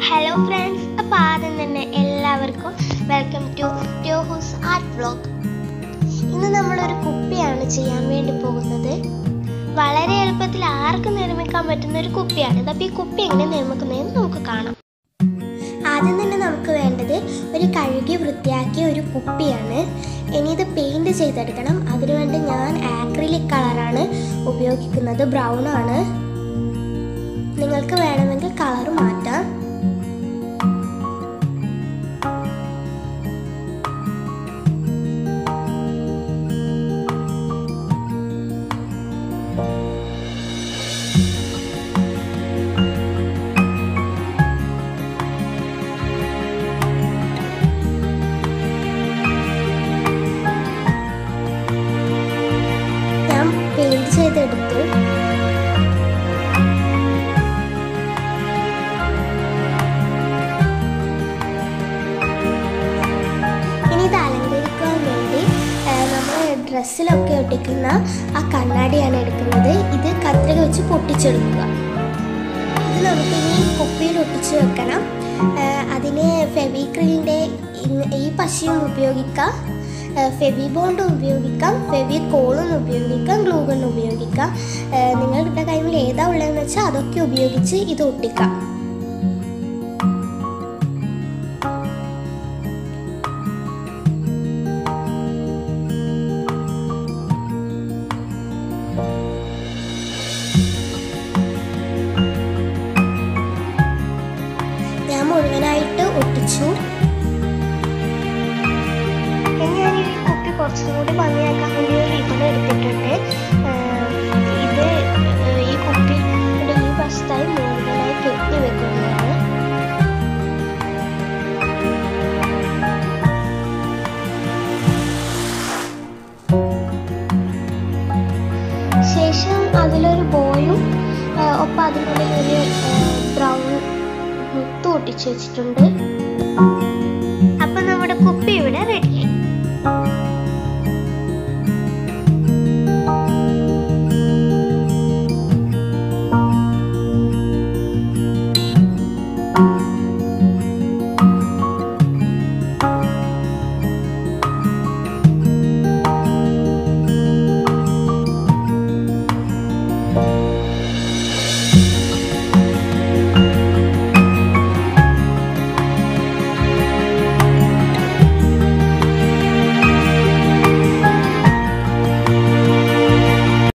hello friends അപ്പോൾ ആദ്യം തന്നെ എല്ലാവർക്കും welcome to Rohus art vlog ഇന്ന് നമ്മളൊരു കുപ്പിയാണ് ചെയ്യാൻ വേണ്ടി പോകുന്നത് വളരെ എളുപ്പത്തിൽ ആർക്കും നിർമ്മിക്കാൻ പറ്റുന്ന ഒരു കുപ്പിയാണ് അപ്പോൾ ഈ കുപ്പി എങ്ങനെ നിർമ്മിക്കുന്നതെന്ന് നമുക്ക് കാണാം ആദ്യം തന്നെ നമുക്ക് വേണ്ടത് ഒരു കഴുകി വൃത്തിയാക്കിയ ഒരു കുപ്പിയാണ് ഇനി ഇത് പെയിൻറ് ചെയ്തെടുക്കണം അതിനുവേണ്ടി ഞാൻ ആക്രിലിക് കളറാണ് ഉപയോഗിക്കുന്നത് ബ്രൗൺ ആണ് നിങ്ങൾക്ക് വേണമെങ്കിൽ കളർ മാറ്റാം ഞാൻ പെയിൻറ് ചെയ്തെടുത്തു ഇനി ഇത് അലങ്കരിക്കാൻ വേണ്ടി നമ്മൾ ഡ്രസ്സിലൊക്കെ ഒട്ടിക്കുന്ന ആ കണ്ണാടിയാണ് എടുക്കുന്നത് ഇത് കത്രിക വെച്ച് പൊട്ടിച്ചെടുക്കുക ഇത് നമുക്കിനി കുപ്പിയിൽ ഒട്ടിച്ച് വെക്കണം ആ, അതിന് ഫെവിക്രിലിൻ്റെ ഈ പശയും ഉപയോഗിക്കാം ഫെവി ബോണ്ടും ഉപയോഗിക്കാം ഫെവി കോളും ഉപയോഗിക്കാം ഗ്ലൂഗണ്ണും ഉപയോഗിക്കാം ആ, നിങ്ങളുടെ കയ്യിൽ ഏതാ ഉള്ളതെന്ന് വെച്ചാൽ അതൊക്കെ ഉപയോഗിച്ച് ഇത് ഒട്ടിക്കാം ഞാൻ മുഴുവനായിട്ട് ഒട്ടിച്ചു ഇനി ഞാൻ ഈ കുപ്പി കുറച്ചും കൂടി ഭംഗിയാക്കാൻ വേണ്ടി ഒരു റിബൺ എടുത്തിട്ടുണ്ട് ആഹ് ഇത് ആഹ് ഈ കുപ്പിയുടെ ഈ വശത്തായി മുഴുവനായി കെട്ടി വെക്കുന്നതാണ് ശേഷം അതിലൊരു ബോയും ആഹ് ഒപ്പം അതിനുള്ളിൽ ഒരു ബ്രൗൺ മുത്ത് ഒട്ടിച്ച് വെച്ചിട്ടുണ്ട്